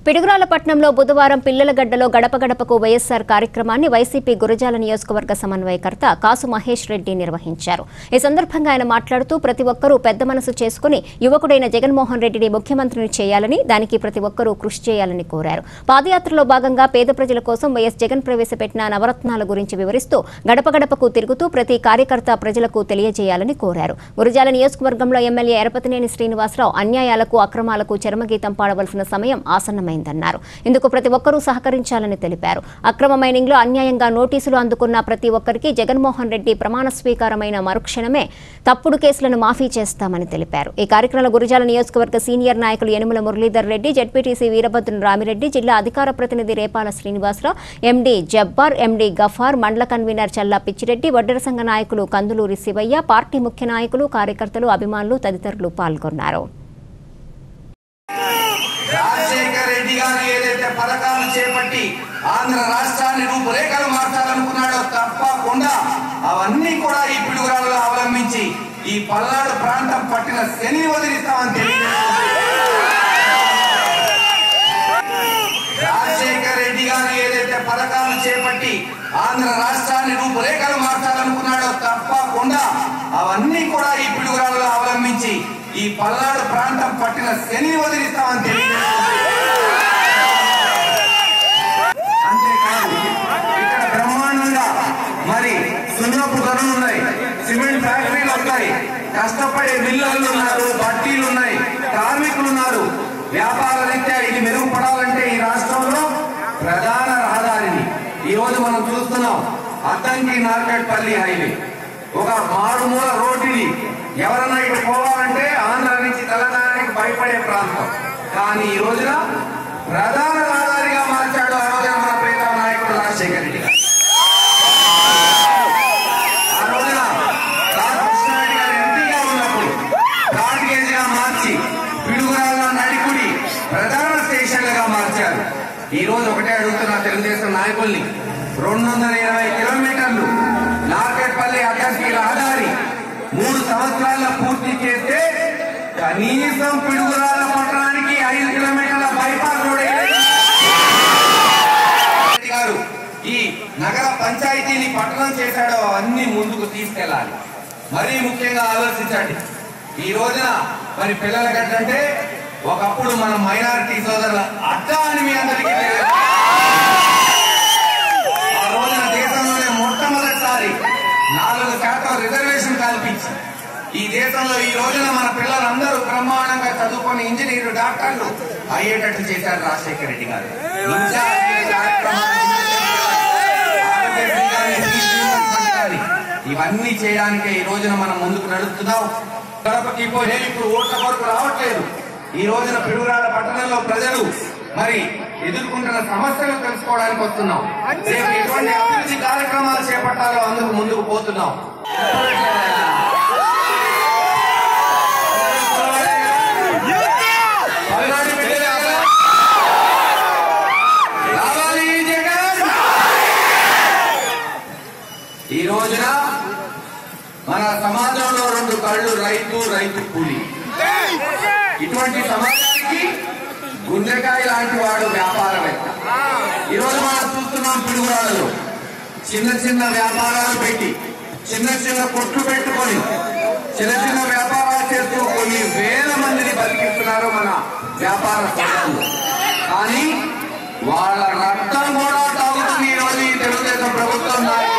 పిడుగురాలపట్నంలో బుధవారం పిల్లలగడ్డలో గడప గడపకు వైఎస్సార్ కార్యక్రమాన్ని వైసీపీ గురజాల నియోజకవర్గ సమన్వయకర్త కాసు మహేష్ రెడ్డి నిర్వహించారు ఈ సందర్భంగా ఆయన మాట్లాడుతూ ప్రతి ఒక్కరూ పెద్ద మనసు చేసుకుని యువకుడైన జగన్మోహన్ రెడ్డిని ముఖ్యమంత్రిని చేయాలని దానికి ప్రతి ఒక్కరూ కృషి చేయాలని కోరారు పాదయాత్రలో భాగంగా పేద ప్రజల కోసం వైఎస్ జగన్ ప్రవేశపెట్టిన నవరత్నాల గురించి వివరిస్తూ గడప గడపకు తిరుగుతూ ప్రతి కార్యకర్త ప్రజలకు తెలియజేయాలని కోరారు గురజాల నియోజకవర్గంలో ఎమ్మెల్యే ఎరపతినేని శ్రీనివాసరావు అన్యాయాలకు అక్రమాలకు చరమగీతం పాడవలసిన సమయం ఆసన్నమైందన్నారు ఇందుకు ప్రతి ఒక్కరూ సహకరించాలని తెలిపారు అక్రమ మైనింగ్లో అన్యాయంగా నోటీసులు అందుకున్న ప్రతి ఒక్కరికి జగన్మోహన్ రెడ్డి ప్రమాణ స్వీకారమైన మరుక్షణమే తప్పుడు కేసులను మాఫీ చేస్తామని తెలిపారు ఈ కార్యక్రమంలో గురజాల నియోజకవర్గ సీనియర్ నాయకులు యనుమల మురళీధర్ రెడ్డి జడ్పీటీసీ వీరభద్రం రామిరెడ్డి జిల్లా అధికార ప్రతినిధి రేపాల శ్రీనివాసరావు ఎండీ జబ్బార్ ఎండీ గఫార్ మండల కన్వీనర్ చల్లా పిచ్చిరెడ్డి వడ్డర సంఘ నాయకులు కందులూరి శివయ్య పార్టీ ముఖ్య నాయకులు కార్యకర్తలు అభిమానులు తదితరులు పాల్గొన్నారు రాజశేఖర్ రెడ్డి గారు ఏదైతే పథకాలు చేపట్టి ఆంధ్ర రాష్ట్రాన్ని రూపురేఖలు మార్చాలనుకున్నాడో తప్పకుండా అవన్నీ కూడా ఈ పిడుగురాలలో అవలంబించి ఈ పల్నాడు ప్రాంతం పట్టిన శని వదిలిస్తామని తెలియజేస్తుంది రాజశేఖర్ రెడ్డి గారు ఏదైతే పథకాలు చేపట్టి ఆంధ్ర రాష్ట్రాన్ని రూపురేఖలు మార్చాలనుకున్నాడో తప్పకుండా అవన్నీ కూడా ఈ పిడుగురాలలో అవలంబించి ఈ పల్నాడు ప్రాంతం పట్టిన శని వదిలిస్తామని తెలియజేస్తుంది అంతేకాదు ఇక్కడ బ్రహ్మాండంగా మరి సున్నపు గనులు ఉన్నాయి సిమెంట్ ఫ్యాక్టరీలు వస్తాయి కష్టపడే మిల్లర్లు ఉన్నారు బట్టీలు ఉన్నాయి కార్మికులు ఉన్నారు వ్యాపార రీత్యా ఇది మెరుగుపడాలంటే ఈ రాష్ట్రంలో ప్రధాన రహదారిని ఈ రోజు మనం చూస్తున్నాం అద్దంకి నార్కట్పల్లి హైవే ఒక మారుమూల రోడ్డుని ఎవరన్నా ఇటు పోవాలంటే ఆంధ్ర నుంచి తెలంగాణకి భయపడే ప్రాంతం కానీ ఈ రోజున ప్రధాన రహదారిగా మార్చాడు ఆ రోజున మన ప్రియతమ నాయకుడు రాజశేఖర రెడ్డి గారు ఆ రోజున రాజ్ కృష్ణారెడ్డి గారు ఎంపీగా ఉన్నప్పుడు ఘాట్ గేజ్ గా మార్చి పిడుగురాల్లో నడికుడి ప్రధాన స్టేషన్లుగా మార్చారు ఈ రోజు ఒకటే అడుగుతున్నా తెలుగుదేశం నాయకుల్ని రెండు వందల ఇరవై కిలోమీటర్లు నార్కెట్పల్లి అడ్డంకి రహదారి మూడు సంవత్సరాల్లో పూర్తి చేస్తే కనీసం పిడుగురాల పట్టణానికి ఐదు కిలోమీటర్ల బైపాస్ రోడ్ వేయాలి. రెడ్డి గారు ఈ నగర పంచాయతీని పట్టణం చేశాడో అన్ని ముందుకు తీసుకెళ్ళాలి మరీ ముఖ్యంగా ఆలోచించండి ఈ రోజున మరి పిల్లల గట్టంటే ఒకప్పుడు మన మైనారిటీ సోదరుల అడ్డా అని మీ అందరికీ తెలియదు ఆ రోజున దేశంలోనే మొట్టమొదటిసారి నాలుగు శాతం రిజర్వేషన్ కల్పించి ఈ దేశంలో ఈ రోజున మన పిల్లలందరూ బ్రహ్మాండంగా చదువుకొని ఇంజనీర్లు డాక్టర్లు అయ్యేటట్టు చేశారు రాజశేఖర రెడ్డి గారు ఇంకా ఈ కార్యక్రమాలు ఆరోగ్యశ్రీ కానీ, శ్రీశ్రీనివాస్ ఫండ్ కానీ, ఇవన్నీ చేయడానికే ఈ రోజున మనం ముందుకు నడుస్తున్నాం గడపకి పోయి ఇప్పుడు ఓట్ల కొరకు రావట్లేదు ఈ రోజున పిడుగురాడ పట్టణంలో ప్రజలు మరి ఎదుర్కొంటున్న సమస్యలు తెలుసుకోవడానికి వస్తున్నాం రేపు ఎటువంటి అభివృద్ధి కార్యక్రమాలు చేపట్టాలో అందుకు ముందుకు పోతున్నాం పల్నాడు బిడ్డలారా, రావాలి జగన్ ఈ రోజున మన సమాజంలో రెండు కళ్ళు రైతు రైతు కూలి ఇటువంటి సమాజానికి గుండెకాయ లాంటి వాడు వ్యాపారవేత్త ఈ రోజు మనం చూస్తున్నాం పిడుగురాళ్ళలో చిన్న చిన్న వ్యాపారాలు పెట్టి చిన్న చిన్న కొట్లు పెట్టుకొని చిన్న చిన్న వ్యాపారాలు చేస్తూ కొన్ని వేల మందిని బతికిస్తున్నారు మన వ్యాపార సంఘంలో కానీ వాళ్ళ రక్తం కూడా తాగుతుంది ఈ రోజు ఈ తెలుగుదేశం ప్రభుత్వం నాయకులు